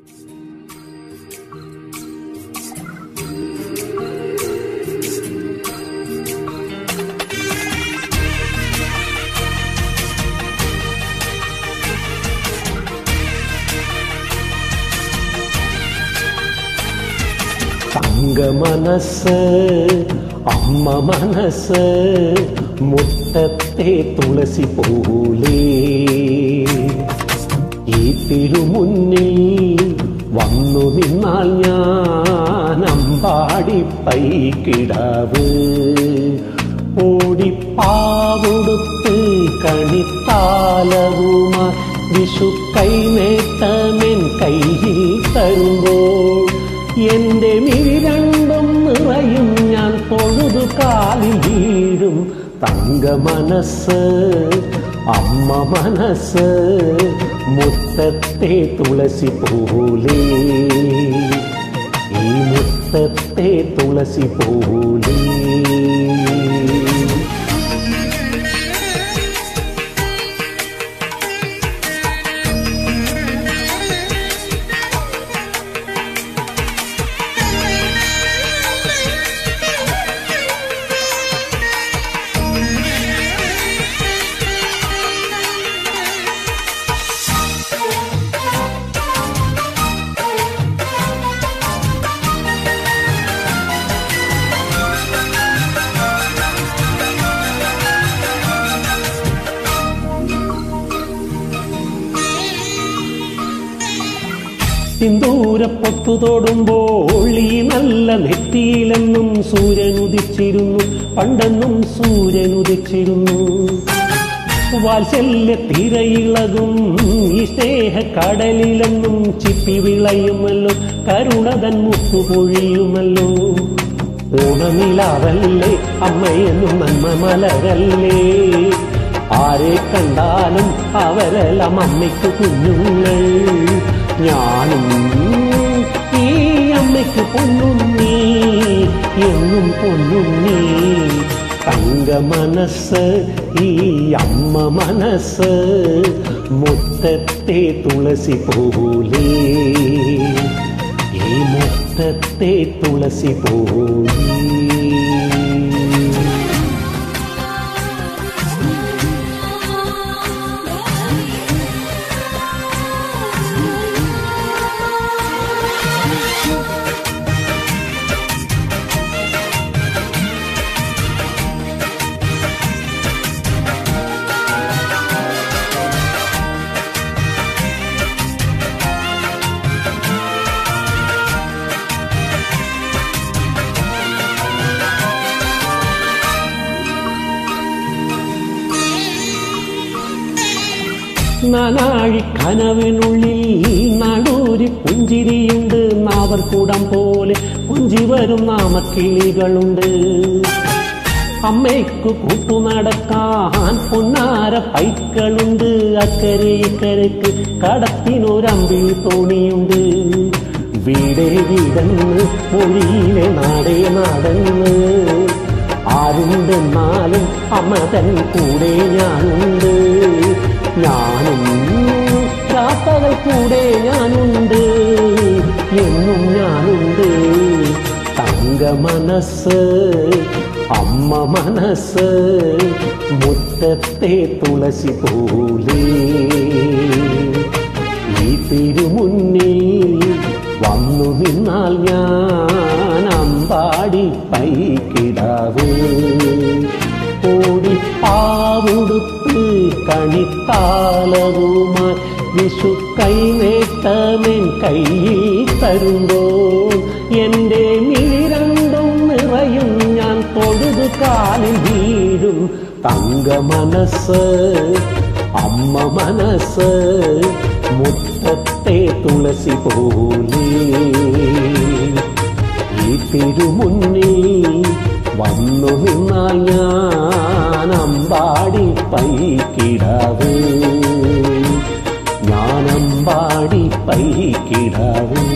തങ്ക മനസ്സ് അമ്മ മനസ്സ് മുറ്റത്തെ തുളസി പോലെ ഈ തിരുമുന്നിൽ വന്നു നിന്നാൽ ഞാൻ അമ്പാടി പൈക്കിടാവ് ഓടിപ്പാവുടുത്ത് കണിത്താലവുമാ വിഷു കൈനേട്ടമെൻ കയ്യിൽ തരുമ്പോൾ എന്റെ മിഴി രണ്ടും നിറയും ഞാൻ തൊഴുതു കാലിൽ വീഴും തങ്ക മനസ്സ് അമ്മ മനസ്സ് മുത്തത്തെ തുളസി പോലെ ഈ മുത്തത്തെ തുളസി പോലെ സിന്ദൂരപ്പൊത്തു തൊടുമ്പോൾ ഈ നല്ല നെറ്റിയിലെന്നും സൂര്യൻ ഉദിച്ചിരുന്നു പണ്ടെന്നും സൂര്യൻ ഉദിച്ചിരുന്നു വാത്സല്യ തിരയിളകും ഈ സ്നേഹ കടലിലെന്നും ചിപ്പി വിളയുമല്ലോ കരുണതൻ മുത്തുപൊഴിയുമല്ലോ ഓണനിലാവല്ലേ അമ്മയെന്നും നന്മ മലരല്ലേ ആരെ കണ്ടാലും അവരെല്ലാം അമ്മയ്ക്ക് കുഞ്ഞുങ്ങൾ ഞാനും ഈ അമ്മയ്ക്ക് പൊന്നുണ്ണി എന്നും പൊന്നുണ്ണി തങ്ക മനസ്സ് ഈ അമ്മ മനസ്സ് മുത്തത്തെ തുളസി പോലെ ഈ മുത്തത്തെ തുളസി പോലെ നാനാഴി കനവിനുള്ളിൽ നാടൂരി പുഞ്ചിരിയുണ്ട് നാവർക്കൂടം പോലെ പുഞ്ചി വരും നാമക്കിളികളുണ്ട് അമ്മയ്ക്കു കൂട്ടു നടക്കാൻ പൊന്നാര പൈക്കളുണ്ട് അക്കരെ ഇക്കരക്ക് കടത്തിനൊരമ്പിൽ തോണിയുണ്ട് വീടേ വീടെന്ന് മൊഴിയിലെ നാടേ നാടെന്ന് ആരുണ്ടെന്നാലും അമ്മ തൻ കൂടെ ഞാനുണ്ട് ഞാനും രാപ്പകൽ കൂടെ ഞാനുണ്ട് എന്നും ഞാനുണ്ട് തങ്ക മനസ്സ് അമ്മ മനസ്സ് മുറ്റത്തെ തുളസി പോലെ ഈ തിരുമുന്നിൽ വന്നു നിന്നാൽ ഞാൻ അമ്പാടി പൈക്കിടാവ് ഓടിപ്പാവുടുത്ത് കണിത്താലവുമായി വിഷു കൈനേട്ടമെൻ കയ്യിൽ തരുമ്പോൾ എന്റെ മിഴി രണ്ടും നിറയും ഞാൻ തൊഴുതു കാലിൽ വീഴും തങ്ക മനസ്സ് അമ്മ മനസ്സ് മുറ്റത്തെ തുളസി പോലെ ഈ തിരുമുന്നിൽ വന്നു നിന്നാൽ ഞാൻ അമ്പാടി പൈക്കിടാവ് ഞാൻ അമ്പാടി പൈക്കിടാവ്